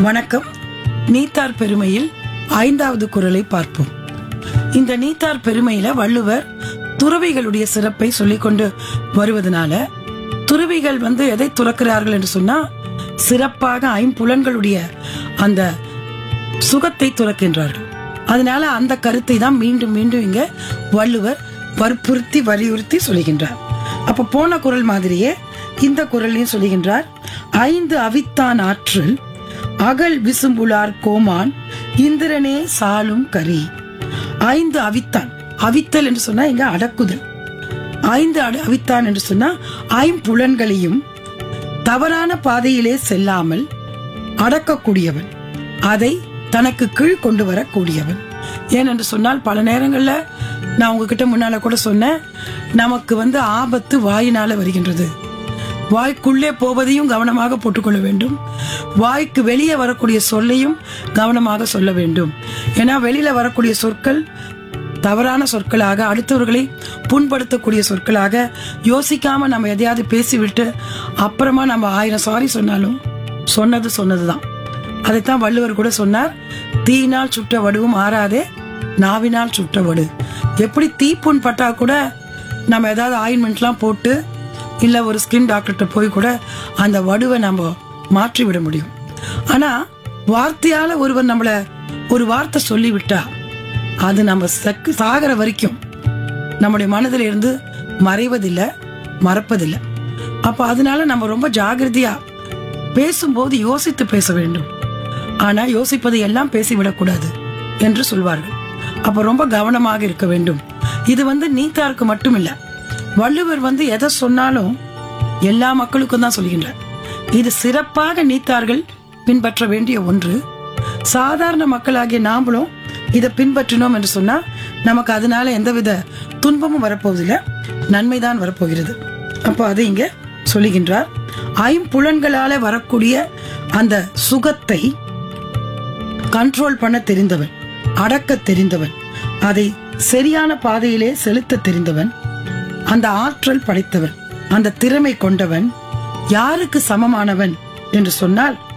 வணக்கம் நீத்தார் பெருமையில் ஐந்தாவது குரலை பார்ப்போம் இந்த நீத்தார் பெருமையில வள்ளுவர் துறவிகளுடைய சிறப்பை சொல்லிக்கொண்டு வருவதனால துறவிகள் வந்து எதை துறக்கிறார்கள் என்று சொன்னா சிறப்பாக ஐம்புலன்களுடைய அந்த சுகத்தை துறக்கின்றார்கள் அதனால அந்த கருத்தை தான் மீண்டும் மீண்டும் இங்க வள்ளுவர் வற்புறுத்தி வலியுறுத்தி சொல்லுகின்றார் அப்ப போன குரல் மாதிரியே இந்த குரலையும் சொல்லுகின்றார் ஐந்து அவித்தான் ஆற்றில் அகல் விசும்புலார் கோமான் இந்திரனே சாலும் கரி ஐந்து அவித்தான் அவித்தல் என்று சொன்னா இங்க அடக்குதல் ஐந்து அட- அவித்தான் என்று சொன்னா ஐம்புலன்களையும் தவறான பாதையிலே செல்லாமல் அடக்கக்கூடியவன் அதை தனக்கு கீழ் கொண்டு வரக்கூடியவன் ஏனென்று சொன்னால் பல நேரங்கள்ல நான் உங்ககிட்ட முன்னால கூட சொன்னேன் நமக்கு வந்து ஆபத்து வாயினால வருகின்றது வாய்க்குள்ளே போவதையும் கவனமாக போட்டுக்கொள்ள வேண்டும் வாய்க்கு வெளியே வரக்கூடிய சொல்லையும் கவனமாக சொல்ல வேண்டும் ஏன்னா வெளியில வரக்கூடிய சொற்கள் தவறான சொற்களாக அடுத்தவர்களை புண்படுத்தக்கூடிய சொற்களாக யோசிக்காம நம்ம எதையாவது பேசிவிட்டு அப்புறமா நம்ம ஆயிரம் சாரி சொன்னாலும் சொன்னது சொன்னதுதான் அதைத்தான் வள்ளுவர் கூட சொன்னார் தீயினால் சுட்ட வடுவும் ஆறாதே நாவினால் சுட்ட வடு எப்படி தீப்புண் பட்டா கூட நம்ம ஏதாவது ஆயின்மெண்ட்லாம் போட்டு இல்ல ஒரு ஸ்கின் டாக்டர்கிட்ட போய் கூட அந்த வடுவை நம்ம மாற்றி விட முடியும் ஆனா வார்த்தையால ஒருவர் நம்மள ஒரு வார்த்தை சொல்லிவிட்டா அது நம்ம சக்கு சாகிற வரைக்கும் நம்முடைய மனதில் இருந்து மறைவதில்லை மறப்பதில்லை அப்ப அதனால நம்ம ரொம்ப ஜாகிரதையா பேசும்போது யோசித்து பேச வேண்டும் ஆனா யோசிப்பதை எல்லாம் பேசிவிடக்கூடாது என்று சொல்வார்கள் அப்ப ரொம்ப கவனமாக இருக்க வேண்டும் இது வந்து நீத்தாருக்கு மட்டும் இல்ல வள்ளுவர் வந்து எதை சொன்னாலும் எல்லா மக்களுக்கும் தான் சொல்கின்றார் இது சிறப்பாக நீத்தார்கள் பின்பற்ற வேண்டிய ஒன்று சாதாரண மக்களாகிய நாமளும் இதை பின்பற்றினோம் என்று சொன்னா நமக்கு அதனால எந்தவித துன்பமும் வரப்போவதில்லை நன்மைதான் வரப்போகிறது அப்போ அதை இங்க சொல்லுகின்றார் ஐம்புலன்களால வரக்கூடிய அந்த சுகத்தை கண்ட்ரோல் பண்ண தெரிந்தவன் அடக்க தெரிந்தவன் அதை சரியான பாதையிலே செலுத்த தெரிந்தவன் அந்த ஆற்றல் படைத்தவன் அந்த திறமை கொண்டவன் யாருக்கு சமமானவன் என்று சொன்னால்